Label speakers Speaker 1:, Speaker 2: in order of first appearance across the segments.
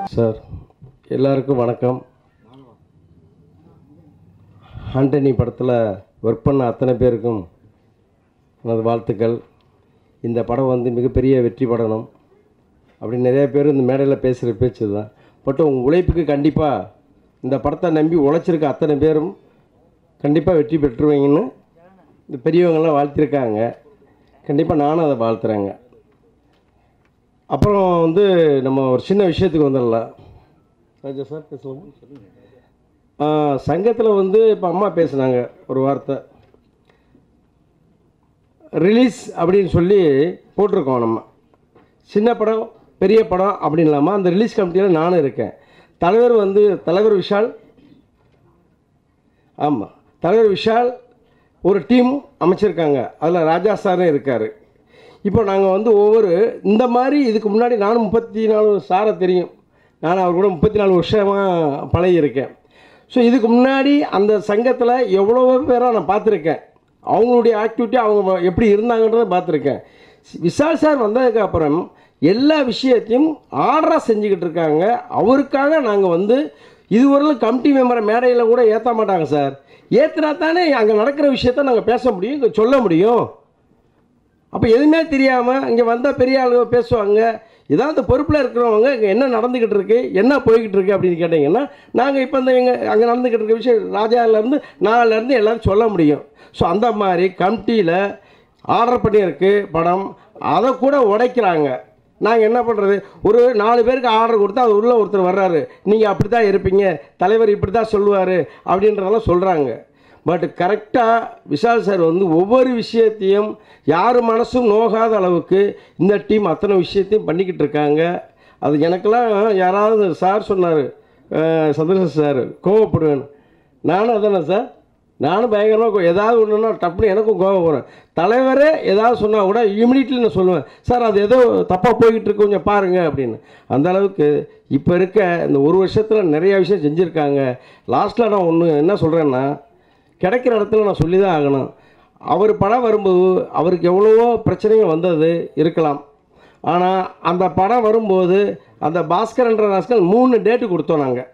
Speaker 1: sir எல்லாருக்கும் வணக்கம் ஆண்டனி படத்தில் ஒர்க் பண்ண அத்தனை பேருக்கும் எனது வாழ்த்துக்கள் இந்த படம் வந்து மிகப்பெரிய வெற்றி படணும் அப்படி நிறைய பேர் இந்த மேடையில் பேசுகிற பேச்சு தான் பட் உங்கள் உழைப்புக்கு கண்டிப்பாக இந்த படத்தை நம்பி உழைச்சிருக்க அத்தனை பேரும் கண்டிப்பாக வெற்றி பெற்றுருவீங்கன்னு இந்த பெரியவங்கெல்லாம் வாழ்த்திருக்காங்க கண்டிப்பாக நானும் அதை வாழ்த்துறேங்க அப்புறம் வந்து நம்ம ஒரு சின்ன விஷயத்துக்கு வந்துடலாம் ராஜா சார் பேசலாமா சங்கத்தில் வந்து இப்போ அம்மா பேசுனாங்க ஒரு வார்த்தை ரிலீஸ் அப்படின்னு சொல்லி போட்டிருக்கோம் நம்ம சின்ன படம் பெரிய படம் அப்படின்னு இல்லாமல் அந்த ரிலீஸ் கமிட்டியில் நானும் இருக்கேன் தலைவர் வந்து தலைவர் விஷால் ஆமாம் தலைவர் விஷால் ஒரு டீம் அமைச்சிருக்காங்க அதில் ராஜா சாரும் இருக்கார் இப்போ நாங்கள் வந்து ஒவ்வொரு இந்த மாதிரி இதுக்கு முன்னாடி நானும் முப்பத்தி நாலு சாரை தெரியும் நான் அவர் கூட முப்பத்தி நாலு வருஷமாக பழகியிருக்கேன் ஸோ இதுக்கு முன்னாடி அந்த சங்கத்தில் எவ்வளவோ பேராக நான் பார்த்துருக்கேன் அவங்களுடைய ஆக்டிவிட்டி அவங்க எப்படி இருந்தாங்கன்றதை பார்த்துருக்கேன் விஷால் சார் வந்ததுக்கு அப்புறம் எல்லா விஷயத்தையும் ஆர்டராக செஞ்சுக்கிட்டு இருக்காங்க அவருக்காக நாங்கள் வந்து இதுவரையிலும் கமிட்டி மெம்பரை மேடையில் கூட ஏற்ற மாட்டாங்க சார் ஏற்றினா தானே அங்கே நடக்கிற விஷயத்த நாங்கள் பேச முடியும் இங்கே சொல்ல முடியும் அப்போ எதுவுமே தெரியாமல் இங்கே வந்தால் பெரிய ஆளுங்க பேசுவாங்க ஏதாவது பொறுப்பில் இருக்கிறவங்க இங்கே என்ன நடந்துக்கிட்டு இருக்கு என்ன போய்கிட்டு இருக்கு அப்படின்னு கேட்டிங்கன்னா நாங்கள் இப்போ இந்த எங்கள் அங்கே நடந்துக்கிட்டு இருக்க விஷயம் ராஜாவிலேருந்து நாளிலேருந்து எல்லாரும் சொல்ல முடியும் ஸோ அந்த மாதிரி கமிட்டியில் ஆர்டர் பண்ணியிருக்கு படம் அதை கூட உடைக்கிறாங்க நாங்கள் என்ன பண்ணுறது ஒரு நாலு பேருக்கு ஆர்டர் கொடுத்தா அது உள்ள ஒருத்தர் வர்றாரு நீங்கள் அப்படி தான் இருப்பீங்க தலைவர் இப்படி தான் சொல்லுவார் அப்படின்றதெல்லாம் சொல்கிறாங்க பட் கரெக்டாக விஷால் சார் வந்து ஒவ்வொரு விஷயத்தையும் யார் மனசும் நோகாத அளவுக்கு இந்த டீம் அத்தனை விஷயத்தையும் பண்ணிக்கிட்டு இருக்காங்க அது எனக்கெல்லாம் யாராவது சார் சொன்னார் சந்திரசேகர் சார் கோவப்படுவேன் நானும் அதானே சார் நானும் பயங்கரமாக ஏதாவது ஒன்றுனா டப்புனு எனக்கும் கோவம் வரும் தலைவரே ஏதாவது சொன்னால் கூட இமிடியட்லி நான் சொல்லுவேன் சார் அது ஏதோ தப்பாக போய்கிட்டு இருக்கு கொஞ்சம் பாருங்கள் அப்படின்னு அந்த அளவுக்கு இப்போ இருக்க இந்த ஒரு வருஷத்தில் நிறைய விஷயம் செஞ்சுருக்காங்க லாஸ்ட்டில் நான் ஒன்று என்ன சொல்கிறேன்னா கிடைக்கிற இடத்துல நான் சொல்லி தான் ஆகணும் அவர் படம் வரும்போது அவருக்கு எவ்வளவோ பிரச்சனைகள் வந்தது இருக்கலாம் ஆனால் அந்த படம் வரும்போது அந்த பாஸ்கர்ன்ற ராஸ்கல் மூணு டேட்டு கொடுத்தோம் நாங்கள்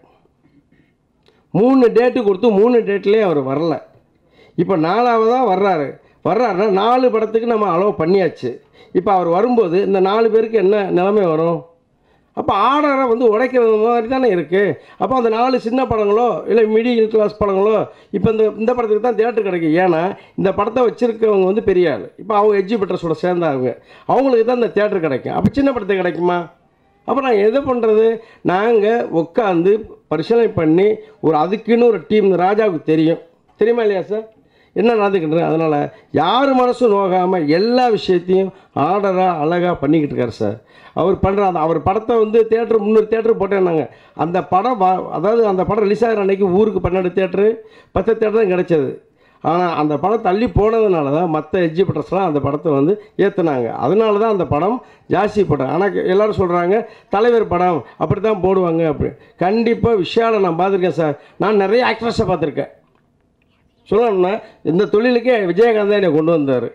Speaker 1: மூணு டேட்டு கொடுத்து மூணு டேட்லேயே அவர் வரல இப்போ நாலாவதாக வர்றாரு வர்றாருன்னா நாலு படத்துக்கு நம்ம அலோவ் பண்ணியாச்சு இப்போ அவர் வரும்போது இந்த நாலு பேருக்கு என்ன நிலைமை வரும் அப்போ ஆர்டரை வந்து உடைக்கிறது மாதிரி தானே இருக்குது அப்போ அந்த நாலு சின்ன படங்களோ இல்லை மிடில் கிளாஸ் படங்களோ இப்போ இந்த இந்த படத்துக்கு தான் தேட்டர் கிடைக்கும் ஏன்னா இந்த படத்தை வச்சுருக்கவங்க வந்து பெரிய ஆள் இப்போ அவங்க எஜுபிட்டர்ஸோட சேர்ந்தாங்க அவங்களுக்கு தான் இந்த தேட்டர் கிடைக்கும் அப்போ சின்ன படத்துக்கு கிடைக்குமா அப்போ நாங்கள் எதை பண்ணுறது நாங்கள் உட்காந்து பரிசீலனை பண்ணி ஒரு அதுக்குன்னு ஒரு டீம் ராஜாவுக்கு தெரியும் தெரியுமா இல்லையா சார் என்ன நடந்துக்கிட்டு அதனால் யார் மனசும் நோகாமல் எல்லா விஷயத்தையும் ஆர்டராக அழகாக பண்ணிக்கிட்டு இருக்காரு சார் அவர் பண்ணுற அந்த அவர் படத்தை வந்து தேட்டர் முந்நூறு தேட்டர் போட்டேன்னாங்க அந்த படம் வா அதாவது அந்த படம் ரிலீஸ் ஆகிற அன்னைக்கு ஊருக்கு பன்னெண்டு தேட்டரு பத்து தேட்டர் தான் கிடைச்சது ஆனால் அந்த படம் தள்ளி போனதுனால தான் மற்ற எஜிபிட்டர்ஸ்லாம் அந்த படத்தை வந்து ஏற்றுனாங்க அதனால தான் அந்த படம் ஜாஸ்தி படம் ஆனால் எல்லோரும் சொல்கிறாங்க தலைவர் படம் அப்படி தான் போடுவாங்க அப்படி கண்டிப்பாக விஷயால நான் பார்த்துருக்கேன் சார் நான் நிறைய ஆக்ட்ரஸை பார்த்துருக்கேன் சொல்லணும்னா இந்த தொழிலுக்கே விஜயகாந்த் தான் என்னை கொண்டு வந்தார்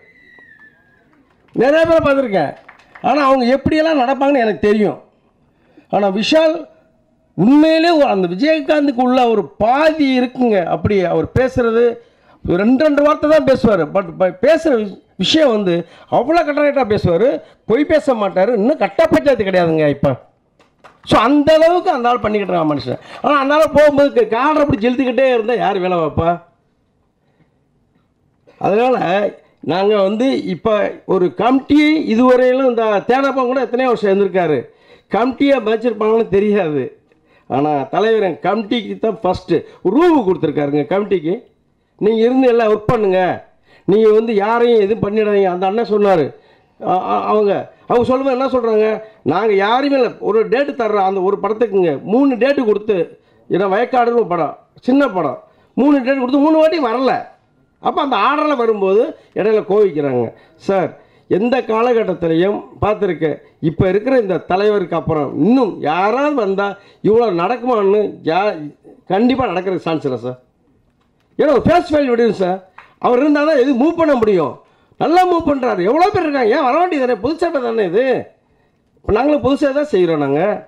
Speaker 1: நிறைய பேரை பார்த்துருக்கேன் ஆனால் அவங்க எப்படியெல்லாம் நடப்பாங்கன்னு எனக்கு தெரியும் ஆனால் விஷால் உண்மையிலே ஒரு- அந்த விஜயகாந்துக்கு உள்ள ஒரு பாதி இருக்குங்க அப்படி அவர் பேசுகிறது ரெண்டு ரெண்டு வார்த்தை தான் பேசுவார் பட் பேசுகிற விஷயம் வந்து அவ்வளோ கட்டளைட்டாக பேசுவார் பொய் பேச மாட்டார் இன்னும் கட்ட பஞ்சாயத்து கிடையாதுங்க இப்போ ஸோ அந்த அளவுக்கு அந்த ஆள் பண்ணிக்கிட்டு இருக்கான் மனுஷன் ஆனால் அந்த ஆள் போகும்போது காடரை அப்படி செலுத்திக்கிட்டே இருந்தால் யார் வேலை வைப்பா அதனால் நாங்கள் வந்து இப்போ ஒரு கமிட்டி இதுவரையிலும் இந்த தேனப்பா கூட எத்தனையோ வருஷம் இருந்திருக்காரு கமிட்டியை வச்சிருப்பாங்கன்னு தெரியாது ஆனால் தலைவர் என் கமிட்டிக்கு தான் ஃபஸ்ட்டு ரூமு கொடுத்துருக்காருங்க கமிட்டிக்கு நீங்கள் இருந்து எல்லாம் ஒர்க் பண்ணுங்க நீங்கள் வந்து யாரையும் எதுவும் பண்ணிடாதீங்க அந்த அண்ணன் சொன்னார் அவங்க அவங்க சொல்லும்போது என்ன சொல்கிறாங்க நாங்கள் யாரையுமே இல்லை ஒரு டேட்டு தர்றோம் அந்த ஒரு படத்துக்குங்க மூணு டேட்டு கொடுத்து ஏன்னா வயக்காடுன்னு ஒரு படம் சின்ன படம் மூணு டேட் கொடுத்து மூணு வாட்டி வரல அப்போ அந்த ஆர்டரில் வரும்போது இடையில கோவிக்கிறாங்க சார் எந்த காலகட்டத்திலையும் பார்த்துருக்கேன் இப்போ இருக்கிற இந்த தலைவருக்கு அப்புறம் இன்னும் யாராவது வந்தால் இவ்வளோ நடக்குமான்னு யா கண்டிப்பாக நடக்கிறதுக்கு சான்ஸ் இல்லை சார் ஏன்னா ஒரு ஃபேஸ் வேல்யூ விடுங்க சார் அவர் இருந்தால் தான் எது மூவ் பண்ண முடியும் நல்லா மூவ் பண்ணுறாரு எவ்வளோ பேர் இருக்காங்க ஏன் வர வேண்டியது தானே புதுச்சாட்டை தானே இது இப்போ நாங்களும் புதுசாக தான் செய்கிறோம் நாங்கள்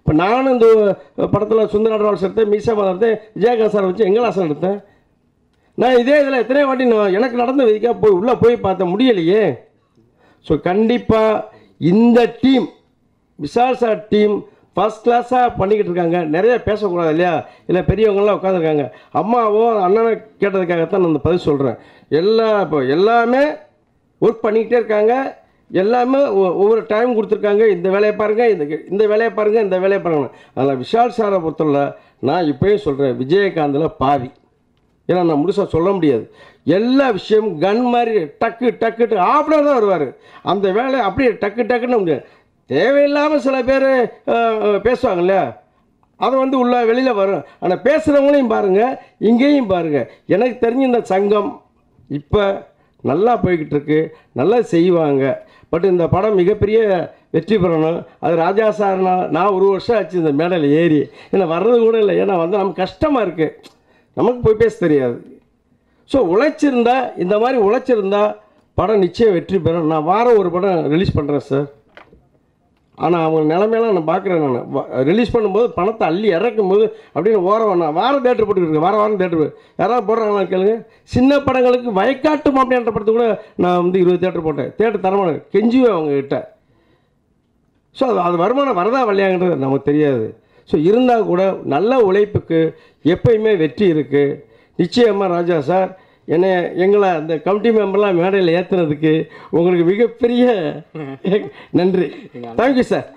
Speaker 1: இப்போ நானும் இந்த படத்தில் சுந்தர நடராஜ் எடுத்தேன் மீசா மதம் எடுத்தேன் விஜயகாந்த் சார் வச்சு எங்கலாசன் எடுத்தேன் நான் இதே இதில் எத்தனை வாட்டி நான் எனக்கு நடந்த விதிக்காக போய் உள்ளே போய் பார்த்த முடியலையே ஸோ கண்டிப்பாக இந்த team Vishal sir team first கிளாஸாக பண்ணிக்கிட்டு இருக்காங்க நிறைய பேசக்கூடாது இல்லையா இல்லை பெரியவங்களாம் உட்காந்துருக்காங்க அம்மாவோ அண்ணனை கேட்டதுக்காகத்தான் நான் இந்த பதில் சொல்கிறேன் எல்லா இப்போ எல்லாமே ஒர்க் பண்ணிக்கிட்டே இருக்காங்க எல்லாமே ஒ- ஒவ்வொரு டைம் கொடுத்துருக்காங்க இந்த வேலையை பாருங்கள் இந்த இந்த வேலையை பாருங்கள் இந்த வேலையை பாருங்க அதில் விஷால் சாரை பொறுத்தவரை நான் இப்போயே சொல்கிறேன் விஜயகாந்தில் பாதி ஏன்னா நான் முழுசாக சொல்ல முடியாது எல்லா விஷயமும் கன் மாதிரி டக்கு டக்கு ஆஃப் தான் வருவார் அந்த வேலை அப்படியே டக்கு டக்குன்னு முடியாது தேவையில்லாமல் சில பேர் பேசுவாங்க இல்லையா அது வந்து உள்ள வெளியில் வரும் ஆனால் பேசுகிறவங்களையும் பாருங்கள் இங்கேயும் பாருங்கள் எனக்கு தெரிஞ்ச இந்த சங்கம் இப்போ நல்லா போய்கிட்டு இருக்கு நல்லா செய்வாங்க பட் இந்த படம் மிகப்பெரிய வெற்றி பெறணும் அது ராஜா சார்னா நான் ஒரு வருஷம் ஆச்சு இந்த மேடையில் ஏறி ஏன்னா வர்றது கூட இல்லை ஏன்னா வந்து நமக்கு கஷ்டமாக இருக்குது நமக்கு போய் பேச தெரியாது ஸோ உழைச்சிருந்தா இந்த மாதிரி உழைச்சிருந்தா படம் நிச்சயம் வெற்றி பெறும் நான் வாரம் ஒரு படம் ரிலீஸ் பண்ணுறேன் சார் ஆனால் அவங்க நிலைமையெல்லாம் நான் பார்க்குறேன் நான் ரிலீஸ் பண்ணும்போது பணத்தை அள்ளி இறக்கும் போது அப்படின்னு ஓரம் நான் வாரம் தேட்டர் போட்டுக்கிட்டு வாரம் வாரம் தேட்டர் யாராவது போடுறாங்களா கேளுங்க சின்ன படங்களுக்கு வயக்காட்டு அப்படின்ற படத்தை கூட நான் வந்து இருபது தேட்டர் போட்டேன் தேட்டர் தரமான கெஞ்சுவேன் அவங்க கிட்ட ஸோ அது அது வருமானம் வரதா வரலையாங்கிறது நமக்கு தெரியாது ஸோ இருந்தால் கூட நல்ல உழைப்புக்கு எப்பயுமே வெற்றி இருக்குது நிச்சயமாக ராஜா சார் என்னை எங்களை அந்த கமிட்டி மெம்பர்லாம் மேடையில் ஏற்றுனதுக்கு உங்களுக்கு மிகப்பெரிய நன்றி தேங்க்யூ சார்